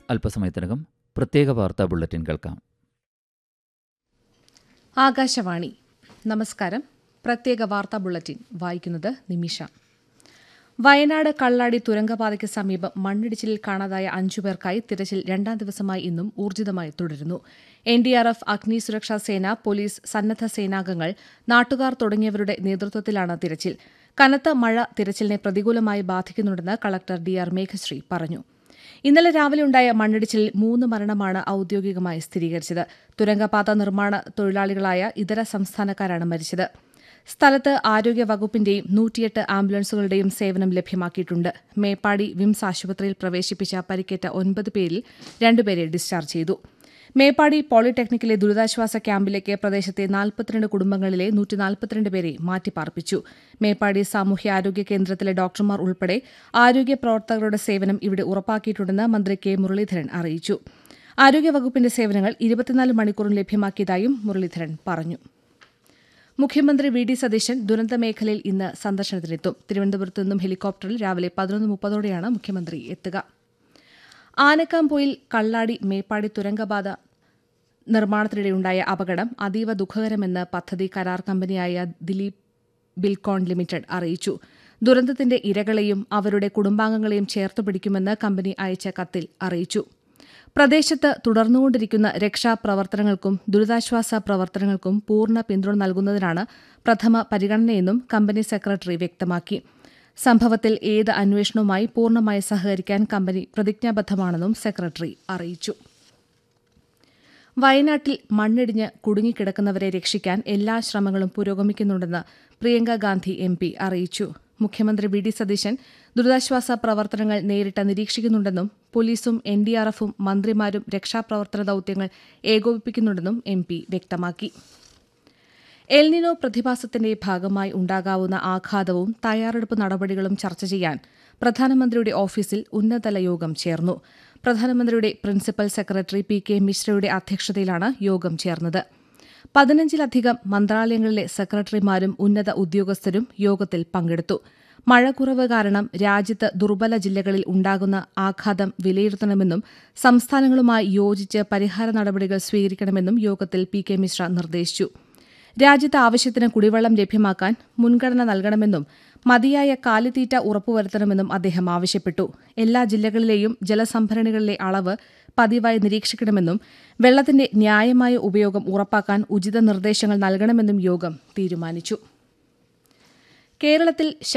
അല്പസമയത്തിനകം പ്രത്യേക വാർത്താ ബുള്ളറ്റിൻ കേൾക്കാം ആകാശവാണി നമസ്കാരം പ്രത്യേക വാർത്താ ബുള്ളറ്റിൻ വായിക്കുന്നത് നിമിഷ വയനാട് കള്ളാടി തുരങ്കപാതയ്ക്ക് സമീപം മണ്ണിടിച്ചിലിൽ കാണാതായ അഞ്ചുപേർക്കായി തിരച്ചിൽ രണ്ടാം ദിവസമായി ഇന്നും ഊർജിതമായി തുടരുന്നു എൻ ഡി ആർ എഫ് അഗ്നി സുരക്ഷാ സേന പോലീസ് സന്നദ്ധ സേനാംഗങ്ങൾ നാട്ടുകാർ തുടങ്ങിയവരുടെ നേതൃത്വത്തിലാണ് തിരച്ചിൽ കനത്ത മഴ തിരച്ചിലിനെ പ്രതികൂലമായി ബാധിക്കുന്നുണ്ടെന്ന് കളക്ടർ ഡി ആർ മേഘശ്രീ പറഞ്ഞു ഇന്നലെ രാവിലെ ഉണ്ടായ മണ്ണിടിച്ചിലിൽ മൂന്ന് മരണമാണ് ഔദ്യോഗികമായി സ്ഥിരീകരിച്ചത് തുരങ്കപാത നിർമ്മാണ തൊഴിലാളികളായ ഇതര സംസ്ഥാനക്കാരാണ് മരിച്ചത് സ്ഥലത്ത് ആരോഗ്യ വകുപ്പിന്റെയും നൂറ്റിയെട്ട് ആംബുലൻസുകളുടെയും സേവനം ലഭ്യമാക്കിയിട്ടുണ്ട് മേപ്പാടി വിംസ് ആശുപത്രിയിൽ പ്രവേശിപ്പിച്ച പരിക്കേറ്റ ഒൻപത് പേരിൽ രണ്ടുപേരെ ഡിസ്ചാർജ് ചെയ്തു മേപ്പാടി പോളിടെക്നിക്കിലെ ദുരിതാശ്വാസ ക്യാമ്പിലേക്ക് പ്രദേശത്തെ നാൽപ്പത്തിരണ്ട് കുടുംബങ്ങളിലെ നൂറ്റി നാൽപ്പത്തിരണ്ട് പേരെ മാറ്റിപ്പാർപ്പിച്ചു മേപ്പാടി സാമൂഹ്യാരോഗ്യ കേന്ദ്രത്തിലെ ഡോക്ടർമാർ ഉൾപ്പെടെ ആരോഗ്യ പ്രവർത്തകരുടെ സേവനം ഇവിടെ ഉറപ്പാക്കിയിട്ടുണ്ടെന്ന് മന്ത്രി കെ മുരളീധരൻ അറിയിച്ചു ആരോഗ്യവകുപ്പിന്റെ സേവനങ്ങൾ ഇരുപത്തിനാല് മണിക്കൂറും ലഭ്യമാക്കിയതായും മുരളീധരൻ പറഞ്ഞു മുഖ്യമന്ത്രി വി ഡി സതീശൻ ദുരന്തമേഖലയിൽ ഇന്ന് സന്ദർശനത്തിനെത്തും തിരുവനന്തപുരത്ത് നിന്നും ഹെലികോപ്റ്ററിൽ രാവിലെ പതിനൊന്ന് മുപ്പതോടെയാണ് മുഖ്യമന്ത്രി എത്തുക ആനക്കാംപൊയിൽ കള്ളാടി മേപ്പാടി തുരങ്കപാത നിർമ്മാണത്തിനിടെയുണ്ടായ അപകടം അതീവ ദുഃഖകരമെന്ന് പദ്ധതി കരാർ കമ്പനിയായ ദിലീപ് ബിൽകോൺ ലിമിറ്റഡ് അറിയിച്ചു ദുരന്തത്തിന്റെ ഇരകളെയും അവരുടെ കുടുംബാംഗങ്ങളെയും ചേർത്ത് പിടിക്കുമെന്ന് കമ്പനി അയച്ച കത്തിൽ അറിയിച്ചു പ്രദേശത്ത് തുടർന്നുകൊണ്ടിരിക്കുന്ന രക്ഷാപ്രവർത്തനങ്ങൾക്കും ദുരിതാശ്വാസ പ്രവർത്തനങ്ങൾക്കും പൂർണ്ണ പിന്തുണ നൽകുന്നതിനാണ് പ്രഥമ പരിഗണനയെന്നും കമ്പനി സെക്രട്ടറി വ്യക്തമാക്കി സംഭവത്തിൽ ഏത് അന്വേഷണവുമായി പൂർണ്ണമായി സഹകരിക്കാൻ കമ്പനി പ്രതിജ്ഞാബദ്ധമാണെന്നും സെക്രട്ടറി അറിയിച്ചു വയനാട്ടിൽ മണ്ണിടിഞ്ഞ് കുടുങ്ങിക്കിടക്കുന്നവരെ രക്ഷിക്കാൻ എല്ലാ ശ്രമങ്ങളും പുരോഗമിക്കുന്നുണ്ടെന്ന് പ്രിയങ്ക ഗാന്ധി എം പി അറിയിച്ചു മുഖ്യമന്ത്രി വി ഡി സതീശൻ ദുരിതാശ്വാസ പ്രവർത്തനങ്ങൾ നേരിട്ട് നിരീക്ഷിക്കുന്നുണ്ടെന്നും പോലീസും എൻ ഡി ആർ എഫും മന്ത്രിമാരും രക്ഷാപ്രവർത്തന ദൌത്യങ്ങൾ ഏകോപിപ്പിക്കുന്നുണ്ടെന്നും എം പി വ്യക്തമാക്കി എൽനിനോ പ്രതിഭാസത്തിന്റെ ഭാഗമായി ഉണ്ടാകാവുന്ന ആഘാതവും തയ്യാറെടുപ്പ് നടപടികളും ചർച്ച ചെയ്യാൻ പ്രധാനമന്ത്രിയുടെ ഓഫീസിൽ ഉന്നതതല യോഗം ചേർന്നു പ്രധാനമന്ത്രിയുടെ പ്രിൻസിപ്പൽ സെക്രട്ടറി പി കെ മിശ്രയുടെ അധ്യക്ഷതയിലാണ് യോഗം ചേർന്നത് പതിനഞ്ചിലധികം മന്ത്രാലയങ്ങളിലെ സെക്രട്ടറിമാരും ഉന്നത ഉദ്യോഗസ്ഥരും യോഗത്തിൽ പങ്കെടുത്തു മഴക്കുറവ് കാരണം രാജ്യത്ത് ദുർബല ജില്ലകളിൽ ഉണ്ടാകുന്ന ആഘാതം വിലയിരുത്തണമെന്നും സംസ്ഥാനങ്ങളുമായി യോജിച്ച് പരിഹാര നടപടികൾ സ്വീകരിക്കണമെന്നും യോഗത്തിൽ പി കെ മിശ്ര നിർദ്ദേശിച്ചു രാജ്യത്ത് ആവശ്യത്തിന് കുടിവെള്ളം ലഭ്യമാക്കാൻ മുൻഗണന നൽകണമെന്നും മതിയായ കാലിത്തീറ്റ ഉറപ്പുവരുത്തണമെന്നും അദ്ദേഹം ആവശ്യപ്പെട്ടു എല്ലാ ജില്ലകളിലെയും ജലസംഭരണികളിലെ അളവ് പതിവായി നിരീക്ഷിക്കണമെന്നും വെള്ളത്തിന്റെ ന്യായമായ ഉപയോഗം ഉറപ്പാക്കാൻ ഉചിത നിർദ്ദേശങ്ങൾ നൽകണമെന്നും യോഗം തീരുമാനിച്ചു കേരളത്തിൽ